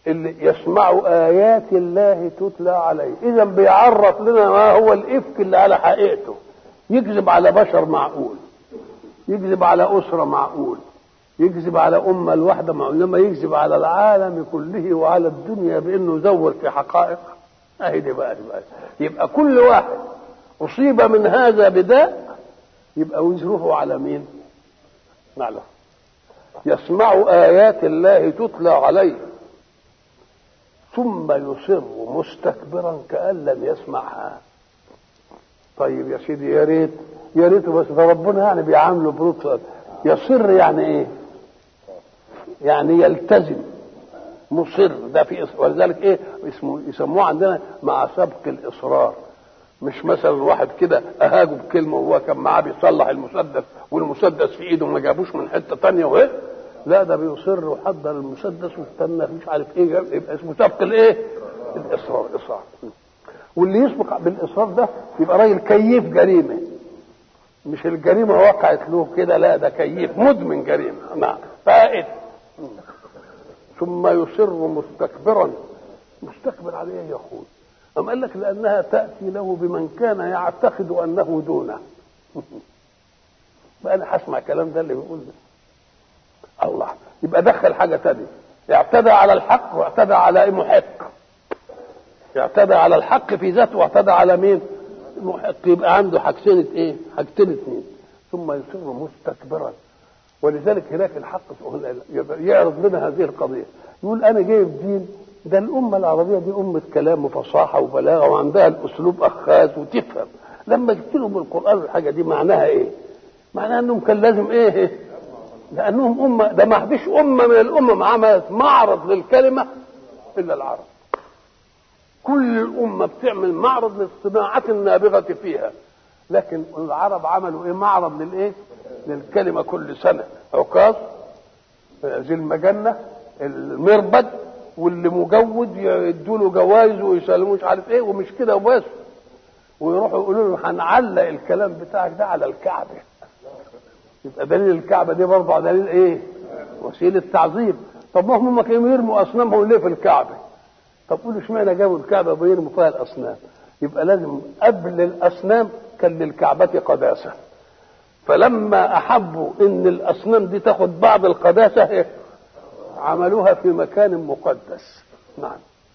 اللي يسمع آيات الله تتلى عليه إذا بيعرف لنا ما هو الإفك اللي على حقيقته يكذب على بشر معقول يكذب على أسرة معقول يكذب على أمة الواحدة معقول لما يكذب على العالم كله وعلى الدنيا بأنه زور في حقائق أهي دي بقى, دي بقى يبقى كل واحد أصيب من هذا بداء يبقى وزره على مين؟ نعلم يسمع آيات الله تتلى عليه ثم يصر مستكبرا كأن لم يسمعها طيب يا سيدي يا ريت يا ريت بس ده ربنا يعني بيعامله بلطف يصر يعني ايه؟ يعني يلتزم مصر ده في ولذلك ايه اسمه يسموه عندنا مع سبق الاصرار مش مثلا واحد كده اهاجه بكلمه وهو كان معاه بيصلح المسدس والمسدس في ايده ما جابوش من حته تانية وايه لا ده بيصر وحضر المسدس واستنى مش عارف ايه يبقى اسمه سبق الايه الاصرار اصرار واللي يسبق بالاصرار ده يبقى راجل كيف جريمه مش الجريمه وقعت له كده لا ده كيف مدمن جريمه نعم فائد ثم يصر مستكبرا مستكبر عليه يا اخوي أم قال لك لأنها تأتي له بمن كان يعتقد أنه دونه بقى أنا هسمع الكلام ده اللي بيقول ده الله يبقى دخل حاجة تانية اعتدى على الحق واعتدى على محق اعتدى على الحق في ذاته واعتدى على مين؟ محق يبقى عنده حاجتين ايه؟ حاجتين اثنين ثم يصر مستكبرا ولذلك هناك الحق يعرض لنا هذه القضيه يقول انا جايب دين ده الأمة العربية دي أمة كلام وفصاحة وبلاغة وعندها الأسلوب أخاذ وتفهم لما جبت لهم القرآن الحاجة دي معناها إيه؟ معناها إنهم كان لازم إيه؟ لأنهم أمة ده ما فيش أمة من الأمم عملت معرض للكلمة إلا العرب كل الأمة بتعمل معرض للصناعة النابغة فيها لكن العرب عملوا إيه؟ معرض للإيه؟ للكلمة كل سنة عكاظ ذي المجنة المربد واللي مجود يدوا له جوائز ويسلموه مش عارف ايه ومش كده وبس ويروحوا يقولوا له هنعلق الكلام بتاعك ده على الكعبه يبقى دليل الكعبه دي برضه دليل ايه؟ وسيله تعظيم طب ما هم كانوا يرموا اصنامهم ليه في الكعبه؟ طب قولوا اشمعنى جابوا الكعبه ويرموا فيها الاصنام؟ يبقى لازم قبل الاصنام كان للكعبه قداسه فلما احبوا ان الاصنام دي تاخد بعض القداسه إيه؟ عملوها في مكان مقدس نعم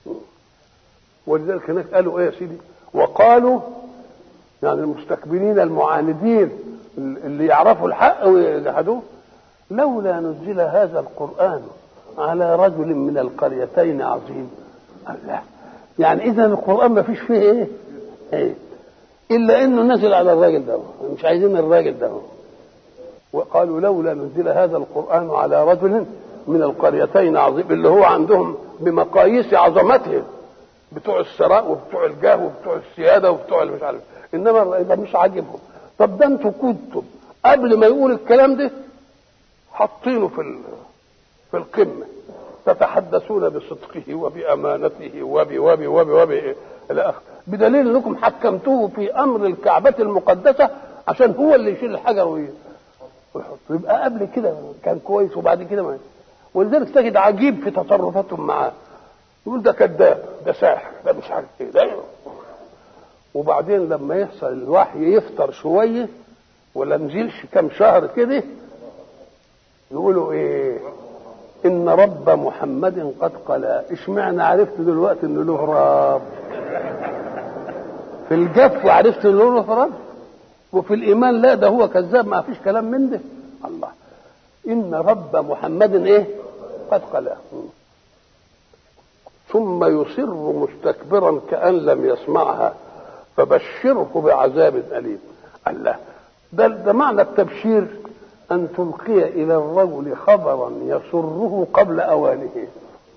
ولذلك هناك قالوا ايه يا سيدي وقالوا يعني المستكبرين المعاندين اللي يعرفوا الحق ويجحدوه لولا نزل هذا القرآن على رجل من القريتين عظيم الله يعني اذا القرآن ما فيش فيه ايه, إيه؟ الا انه نزل على الراجل ده مش عايزين الراجل ده وقالوا لولا نزل هذا القرآن على رجل من القريتين عظيم اللي هو عندهم بمقاييس عظمتهم بتوع الثراء وبتوع الجاه وبتوع السياده وبتوع مش عارف انما ده مش عاجبهم طب ده انتوا كنتم قبل ما يقول الكلام ده حاطينه في في القمه تتحدثون بصدقه وبامانته وب وب وب وب الى اخره بدليل انكم حكمتوه في امر الكعبه المقدسه عشان هو اللي يشيل الحجر ويحط يبقى قبل كده كان كويس وبعد كده ما ولذلك تجد عجيب في تصرفاتهم معاه يقول ده كذاب ده ساحر ده مش عارف ايه ده وبعدين لما يحصل الوحي يفطر شويه ولا نزلش كام شهر كده يقولوا ايه ان رب محمد قد قلا اشمعنى عرفت دلوقتي انه له رب في الجف عرفت انه له رب وفي الايمان لا ده هو كذاب ما فيش كلام من ده الله ان رب محمد ايه قد قلا ثم يصر مستكبرا كأن لم يسمعها فبشره بعذاب أليم الله ده, ده معنى التبشير أن تلقي إلى الرجل خبرا يسره قبل أوانه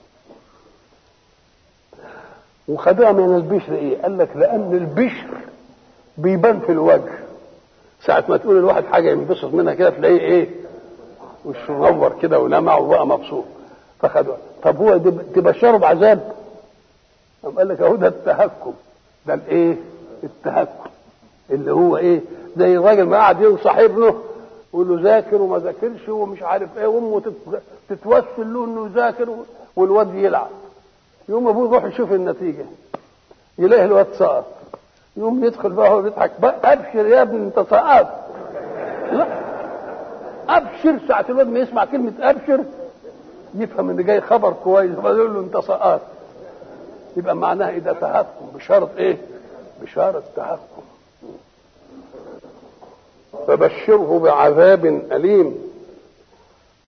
وخدوها من البشر إيه؟ قال لك لأن البشر بيبان في الوجه ساعة ما تقول الواحد حاجة ينبسط منها كده تلاقيه إيه؟ وشه نور كده ولمع وبقى مبسوط فخدوها طب هو تبشره بعذاب قام قال لك اهو ده التهكم ده الايه التهكم اللي هو ايه زي الراجل ما قاعد ينصح ابنه يقول له ذاكر وما ذاكرش ومش عارف ايه وامه تتوسل له انه يذاكر والواد يلعب يوم ابوه يروح يشوف النتيجه يلاقي الواد سقط يوم يدخل بقى هو بيضحك بقى ابشر يا ابني انت سقطت لا ابشر ساعه الواد ما يسمع كلمه ابشر يفهم ان جاي خبر كويس فيقول له انت سقطت يبقى معناها اذا تهكم بشرط ايه بشارة تهكم فبشره بعذاب أليم